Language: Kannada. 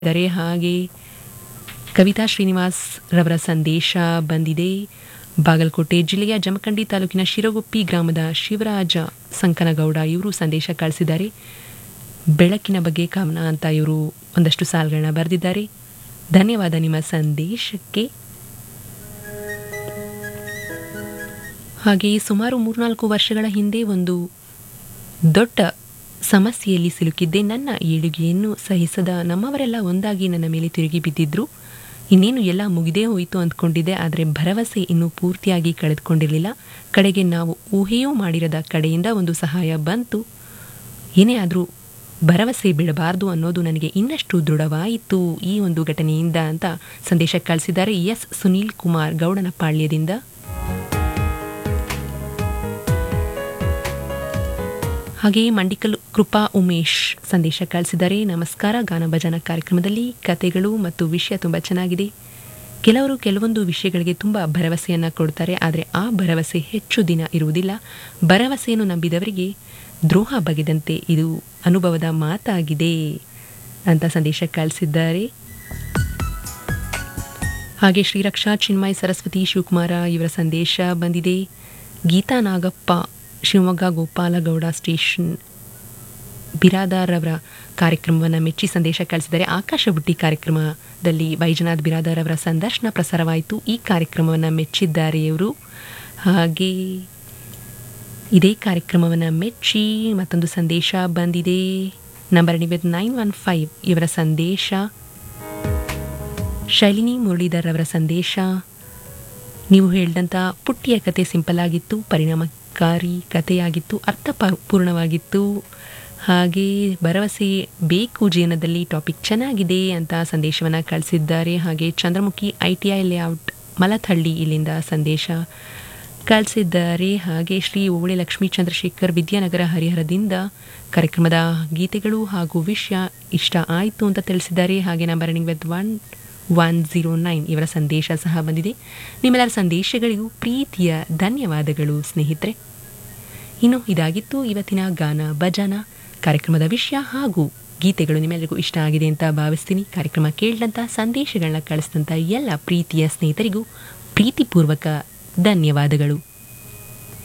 ಇದ್ದಾರೆ ಹಾಗೆ ಕವಿತಾ ಶ್ರೀನಿವಾಸ್ ರವರ ಸಂದೇಶ ಬಂದಿದೆ ಬಾಗಲಕೋಟೆ ಜಿಲ್ಲೆಯ ಜಮಖಂಡಿ ತಾಲೂಕಿನ ಶಿರಗುಪ್ಪಿ ಗ್ರಾಮದ ಶಿವರಾಜ ಸಂಕನಗೌಡ ಇವರು ಸಂದೇಶ ಕಳಿಸಿದ್ದಾರೆ ಬೆಳಕಿನ ಬಗ್ಗೆ ಕಾಮನ ಅಂತ ಇವರು ಒಂದಷ್ಟು ಸಾಲುಗಳನ್ನ ಬರೆದಿದ್ದಾರೆ ಧನ್ಯವಾದ ನಿಮ್ಮ ಸಂದೇಶಕ್ಕೆ ಹಾಗೆಯೇ ಸುಮಾರು ಮೂರ್ನಾಲ್ಕು ವರ್ಷಗಳ ಹಿಂದೆ ಒಂದು ದೊಡ್ಡ ಸಮಸ್ಯೆಯಲ್ಲಿ ಸಿಲುಕಿದ್ದೆ ನನ್ನ ಏಳುಗೆಯನ್ನು ಸಹಿಸದ ನಮ್ಮವರೆಲ್ಲ ಒಂದಾಗಿ ನನ್ನ ಮೇಲೆ ತಿರುಗಿ ಬಿದ್ದಿದ್ರು ಇನ್ನೇನು ಎಲ್ಲ ಮುಗಿದೇ ಹೋಯಿತು ಅಂದ್ಕೊಂಡಿದ್ದೆ ಆದರೆ ಭರವಸೆ ಇನ್ನೂ ಪೂರ್ತಿಯಾಗಿ ಕಳೆದುಕೊಂಡಿರಲಿಲ್ಲ ಕಡೆಗೆ ನಾವು ಊಹೆಯೂ ಮಾಡಿರದ ಕಡೆಯಿಂದ ಒಂದು ಸಹಾಯ ಬಂತು ಏನೇ ಆದರೂ ಭರವಸೆ ಬಿಡಬಾರ್ದು ಅನ್ನೋದು ನನಗೆ ಇನ್ನಷ್ಟು ದೃಢವಾಯಿತು ಈ ಒಂದು ಘಟನೆಯಿಂದ ಅಂತ ಸಂದೇಶ ಕಳಿಸಿದ್ದಾರೆ ಎಸ್ ಸುನೀಲ್ ಕುಮಾರ್ ಗೌಡನಪಾಳ್ಯದಿಂದ ಹಾಗೆಯೇ ಮಂಡಿಕಲ್ ಕೃಪಾ ಉಮೇಶ್ ಸಂದೇಶ ಕಳಿಸಿದ್ದಾರೆ ನಮಸ್ಕಾರ ಗಾನ ಭಜನ ಕಾರ್ಯಕ್ರಮದಲ್ಲಿ ಕತೆಗಳು ಮತ್ತು ವಿಷಯ ತುಂಬ ಚೆನ್ನಾಗಿದೆ ಕೆಲವರು ಕೆಲವೊಂದು ವಿಷಯಗಳಿಗೆ ತುಂಬ ಭರವಸೆಯನ್ನು ಕೊಡ್ತಾರೆ ಆದರೆ ಆ ಭರವಸೆ ಹೆಚ್ಚು ದಿನ ಇರುವುದಿಲ್ಲ ಭರವಸೆಯನ್ನು ನಂಬಿದವರಿಗೆ ದ್ರೋಹ ಬಗೆದಂತೆ ಇದು ಅನುಭವದ ಮಾತಾಗಿದೆ ಅಂತ ಸಂದೇಶ ಕಳಿಸಿದ್ದಾರೆ ಹಾಗೆ ಶ್ರೀರಕ್ಷಾ ಚಿನ್ಮಯ್ ಸರಸ್ವತಿ ಶಿವಕುಮಾರ ಇವರ ಸಂದೇಶ ಬಂದಿದೆ ಗೀತಾ ನಾಗಪ್ಪ ಶಿವಮೊಗ್ಗ ಗೋಪಾಲಗೌಡ ಸ್ಟೇಷನ್ ಬಿರಾದಾರ್ ಅವರ ಕಾರ್ಯಕ್ರಮವನ್ನು ಮೆಚ್ಚಿ ಸಂದೇಶ ಕಳಿಸಿದ್ದಾರೆ ಆಕಾಶ ಬುಟ್ಟಿ ಕಾರ್ಯಕ್ರಮದಲ್ಲಿ ವೈಜನಾಥ್ ಬಿರಾದಾರ್ ಅವರ ಸಂದರ್ಶನ ಪ್ರಸಾರವಾಯಿತು ಈ ಕಾರ್ಯಕ್ರಮವನ್ನು ಮೆಚ್ಚಿದ್ದಾರೆ ಇವರು ಹಾಗೆ ಇದೇ ಕಾರ್ಯಕ್ರಮವನ್ನು ಮೆಚ್ಚಿ ಮತ್ತೊಂದು ಸಂದೇಶ ಬಂದಿದೆ ನಂಬರ್ ನಿವೇದ್ ನೈನ್ ಒನ್ ಫೈವ್ ಇವರ ಸಂದೇಶ ಶೈಲಿನಿ ಮುರಳೀಧರ್ ಅವರ ಸಂದೇಶ ನೀವು ಹೇಳಿದಂಥ ಪುಟ್ಟಿಯ ಕತೆ ಸಿಂಪಲ್ ಆಗಿತ್ತು ಪರಿಣಾಮಕಾರಿ ಕಥೆಯಾಗಿತ್ತು ಅರ್ಥಪೂರ್ಣವಾಗಿತ್ತು ಹಾಗೆ ಭರವಸೆ ಬೇಕು ಜೀವನದಲ್ಲಿ ಟಾಪಿಕ್ ಚೆನ್ನಾಗಿದೆ ಅಂತ ಸಂದೇಶವನ್ನು ಕಳಿಸಿದ್ದಾರೆ ಹಾಗೆ Chandramukhi I T I layout Malathalli ಇಲ್ಲಿಂದ ಸಂದೇಶ ಕಳಿಸಿದ್ದಾರೆ ಹಾಗೆ ಶ್ರೀ ಓಳೆ ಲಕ್ಷ್ಮೀ ಚಂದ್ರಶೇಖರ್ ವಿದ್ಯಾನಗರ ಹರಿಹರದಿಂದ ಕಾರ್ಯಕ್ರಮದ ಗೀತೆಗಳು ಹಾಗೂ ವಿಷಯ ಇಷ್ಟ ಆಯಿತು ಅಂತ ತಿಳಿಸಿದ್ದಾರೆ ಹಾಗೆ number with one one zero nine ಇವರ ಸಂದೇಶ ಸಹ ಬಂದಿದೆ ನಿಮ್ಮೆಲ್ಲರ ಸಂದೇಶಗಳಿಗೂ ಪ್ರೀತಿಯ ಧನ್ಯವಾದಗಳು ಸ್ನೇಹಿತರೆ ಇನ್ನು ಇದಾಗಿತ್ತು ಇವತ್ತಿನ ಗಾನ ಭಜನ ಕಾರ್ಯಕ್ರಮದ ವಿಷಯ ಹಾಗೂ ಗೀತೆಗಳು ನಿಮ್ಮೆಲ್ಲರಿಗೂ ಇಷ್ಟ ಆಗಿದೆ ಅಂತ ಭಾವಿಸ್ತೀನಿ ಕಾರ್ಯಕ್ರಮ ಕೇಳಿದಂಥ ಸಂದೇಶಗಳನ್ನ ಕಳಿಸಿದಂಥ ಎಲ್ಲ ಪ್ರೀತಿಯ ಸ್ನೇಹಿತರಿಗೂ ಪ್ರೀತಿಪೂರ್ವಕ ಧನ್ಯವಾದಗಳು